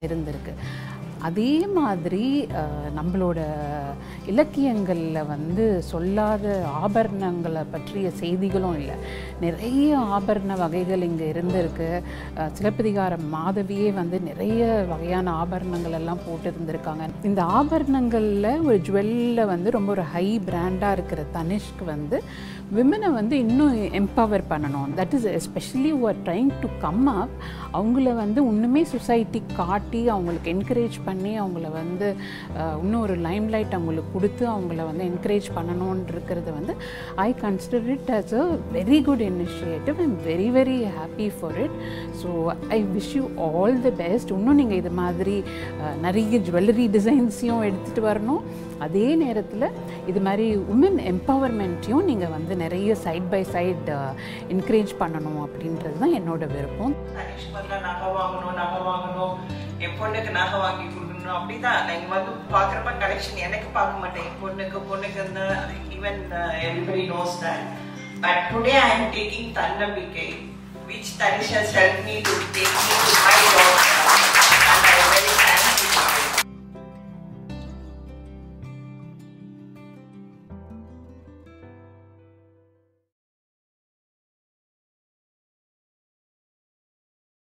இருந்திருக்கு அதே மாதிரி அஹ், நம்மளோட இலக்கியங்களில் வந்து சொல்லாத ஆபரணங்களை பற்றிய செய்திகளும் இல்லை நிறைய ஆபரண வகைகள் இங்கே இருந்திருக்கு அஹ், சிலப்பதிகாரம் மாதவியே வந்து நிறைய வகையான ஆபரணங்கள் எல்லாம் போட்டு இருந்திருக்காங்க இந்த ஆபரணங்களில் ஒரு ஜுவல்லில் வந்து ரொம்ப ஒரு ஹை பிராண்டாக இருக்கிற தனிஷ்க் வந்து விமனை வந்து இன்னும் எம்பவர் பண்ணணும் that is especially are trying to come up அவங்கள வந்து இன்னுமே சொசைட்டி காட்டி அவங்களுக்கு என்கரேஜ் பண்ணி அவங்கள வந்து அஹ், இன்னும் ஒரு லைம் லைட் அவங்களுக்கு கொடுத்து அவங்கள வந்து என்கரேஜ் பண்ணணும்னு இருக்கிறது வந்து I consider it as a very good initiative I'm very very happy for it so I wish you all the best இன்னும் நீங்கள் இது மாதிரி அஹ், நிறைய ஜுவல்லரி டிசைன்ஸையும் எடுத்துகிட்டு வரணும் அதே நேரத்தில் இது மாதிரி உமன் எம்பவர்மெண்ட்டையும் நீங்கள் வந்து நிறைய சைட் பை சைட் என்கரேஜ் பண்ணணும் அப்படின்றது தான் என்னோட விருப்பம் தனிஷ் வந்தா நகை வாங்கணும் நகை வாங்கணும் என் பொண்ணுக்கு நகை வாங்கி கொடுக்கணும் அப்படிதான் நீங்க வந்து பாக்குறப்ப கலெக்ஷன் எனக்கு பார்க்க மாட்டேன் என் பொண்ணுக்கு பொண்ணுக்கு even everybody knows that but today I am taking தன்னம்பிக்கை which Tanish has helped me to take me to my